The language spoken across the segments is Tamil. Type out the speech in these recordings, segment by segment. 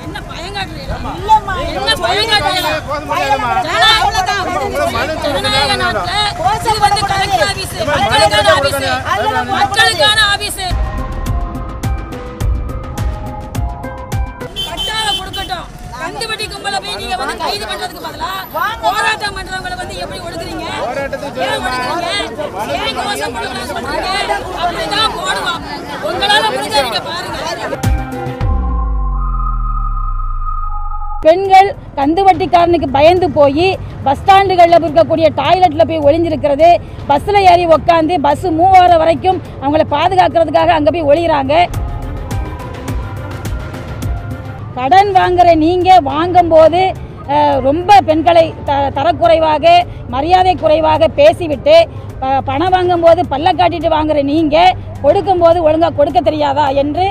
என்ன பயங்காட்டுறீங்க இல்லம்மா என்ன பயங்காட்டுறீங்க ஜனநாயக நாட்டுல இது வந்து கலெக்டர் ஆபீஸ் மக்களுக்கான ஆபீஸ் மக்களுக்கான ஆபீஸ் பட்டாவை கொடுக்கட்டும் கந்துவட்டி கும்பல போய் நீங்க வந்து கைது பண்றதுக்கு பதிலா போராட்டம் பண்றவங்கள வந்து எப்படி ஒடுக்குறீங்க ஏன் ஒடுக்குறீங்க ஏன் கோஷம் போடக்கூடாது பண்றீங்க அப்படிதான் போடுவோம் உங்களால முடிஞ்சா நீங்க பாருங்க பெண்கள் கந்துவட்டிக்காரனுக்கு பயந்து போய் பஸ் ஸ்டாண்டுகளில் இருக்கக்கூடிய டாய்லெட்டில் போய் ஒளிஞ்சிருக்கிறது பஸ்ஸில் ஏறி உக்காந்து பஸ் மூவ் ஆகிற வரைக்கும் அவங்கள பாதுகாக்கிறதுக்காக அங்கே போய் ஒளிகிறாங்க கடன் வாங்குற நீங்கள் வாங்கும்போது அஹ், ரொம்ப பெண்களை த தரக்குறைவாக மரியாதை குறைவாக பேசிவிட்டு ப- பணம் வாங்கும்போது பல்ல காட்டிட்டு வாங்குற நீங்கள் கொடுக்கும்போது ஒழுங்காக கொடுக்க தெரியாதா என்று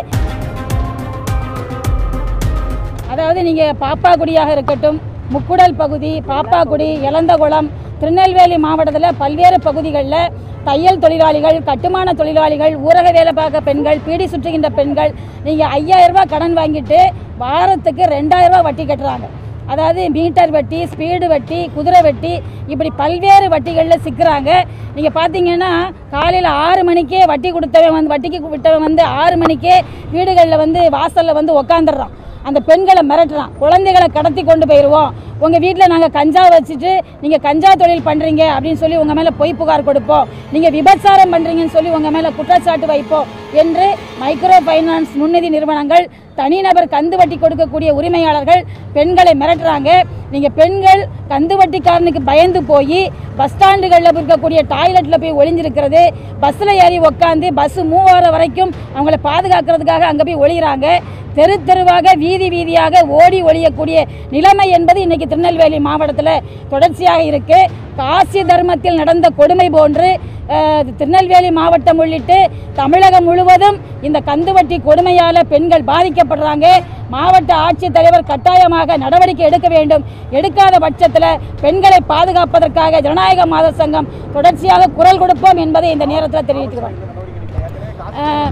அதாவது நீங்கள் பாப்பாக்குடியாக இருக்கட்டும் முக்குடல் பகுதி பாப்பாக்குடி இளந்தகுளம் திருநெல்வேலி மாவட்டத்தில் பல்வேறு பகுதிகளில் தையல் தொழிலாளிகள் கட்டுமான தொழிலாளிகள் ஊரக வேலை பார்க்க பெண்கள் பீடி சுற்றுகின்ற பெண்கள் நீங்கள் ஐயாயிரம் ரூபாய் கடன் வாங்கிட்டு வாரத்துக்கு ரெண்டாயிரம் ரூபாய் வட்டி கட்டுறாங்க அதாவது மீட்டர் வட்டி ஸ்பீடு வட்டி குதிரை வட்டி இப்படி பல்வேறு வட்டிகளில் சிக்கிறாங்க நீங்கள் பார்த்தீங்கன்னா காலையில் ஆறு மணிக்கே வட்டி கொடுத்தவன் வந்து வட்டிக்கு விட்டவன் வந்து ஆறு மணிக்கே வீடுகளில் வந்து வாசலில் வந்து உக்காந்துடுறான் அந்த பெண்களை மிரட்டுறான் குழந்தைகளை கடத்தி கொண்டு போயிடுவோம் உங்கள் வீட்டில் நாங்கள் கஞ்சா வச்சுட்டு நீங்கள் கஞ்சா தொழில் பண்ணுறீங்க அப்படின்னு சொல்லி உங்கள் மேலே பொய் புகார் கொடுப்போம் நீங்கள் விபச்சாரம் பண்ணுறீங்கன்னு சொல்லி உங்கள் மேலே குற்றச்சாட்டு வைப்போம் என்று மைக்ரோ ஃபைனான்ஸ் முன்னிதி நிறுவனங்கள் தனிநபர் கந்து வட்டி கொடுக்கக்கூடிய உரிமையாளர்கள் பெண்களை மிரட்டுறாங்க நீங்கள் பெண்கள் கந்து வட்டிக்காரனுக்கு பயந்து போய் பஸ் ஸ்டாண்டுகளில் இருக்கக்கூடிய டாய்லெட்டில் போய் ஒளிஞ்சிருக்கிறது பஸ்ஸில் ஏறி உக்காந்து பஸ் மூவ் ஆகிற வரைக்கும் அவங்கள பாதுகாக்கிறதுக்காக அங்கே போய் ஒளிகிறாங்க தெரு தெருவாக வீதி வீதியாக ஓடி ஒழியக்கூடிய நிலைமை என்பது இன்னைக்கு திருநெல்வேலி மாவட்டத்தில் தொடர்ச்சியாக இருக்கு காசி தர்மத்தில் நடந்த கொடுமை போன்று அஹ், திருநெல்வேலி மாவட்டம் உள்ளிட்டு தமிழகம் முழுவதும் இந்த கந்துவட்டி கொடுமையால் பெண்கள் பாதிக்கப்படுறாங்க மாவட்ட ஆட்சித்தலைவர் கட்டாயமாக நடவடிக்கை எடுக்க வேண்டும் எடுக்காத பட்சத்தில் பெண்களை பாதுகாப்பதற்காக ஜனநாயக மாத சங்கம் தொடர்ச்சியாக குரல் கொடுப்போம் என்பதை இந்த நேரத்தில் தெரிவித்துக்கிறோம் அஹ்,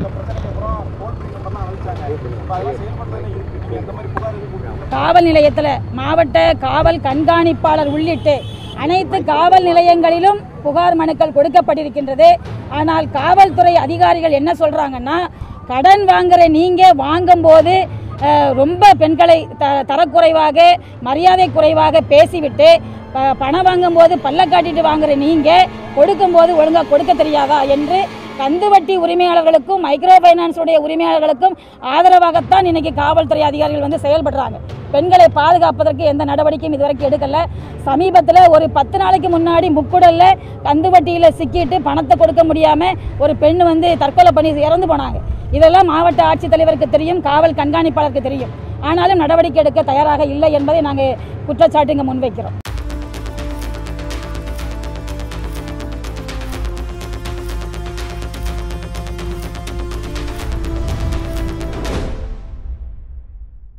காவல் நிலையத்தில் மாவட்ட காவல் கண்காணிப்பாளர் உள்ளிட்டு அனைத்து காவல் நிலையங்களிலும் புகார் மனுக்கள் கொடுக்கப்பட்டிருக்கின்றது ஆனால் காவல்துறை அதிகாரிகள் என்ன சொல்றாங்கன்னா கடன் வாங்குற நீங்க வாங்கும்போது அஹ், ரொம்ப பெண்களை த தரக்குறைவாக மரியாதை குறைவாக பேசிவிட்டு ப- பணம் வாங்கும்போது பல்ல காட்டிட்டு வாங்குற நீங்க கொடுக்கும்போது ஒழுங்கா கொடுக்க தெரியாதா என்று கந்துவட்டி உரிமையாளர்களுக்கும் மைக்ரோ ஃபைனான்ஸ் உடைய உரிமையாளர்களுக்கும் ஆதரவாகத்தான் இன்னைக்கு காவல்துறை அதிகாரிகள் வந்து செயல்படுறாங்க பெண்களை பாதுகாப்பதற்கு எந்த நடவடிக்கையும் இதுவரைக்கும் எடுக்கல சமீபத்தில் ஒரு பத்து நாளைக்கு முன்னாடி முக்குடல்ல கந்துவட்டியில் சிக்கிட்டு பணத்தை கொடுக்க முடியாம ஒரு பெண் வந்து தற்கொலை பண்ணி இறந்து போனாங்க இதெல்லாம் மாவட்ட ஆட்சித்தலைவருக்கு தெரியும் காவல் கண்காணிப்பாளருக்கு தெரியும் ஆனாலும் நடவடிக்கை எடுக்க தயாராக இல்லை என்பதை நாங்கள் குற்றச்சாட்டு இங்கே முன்வைக்கிறோம்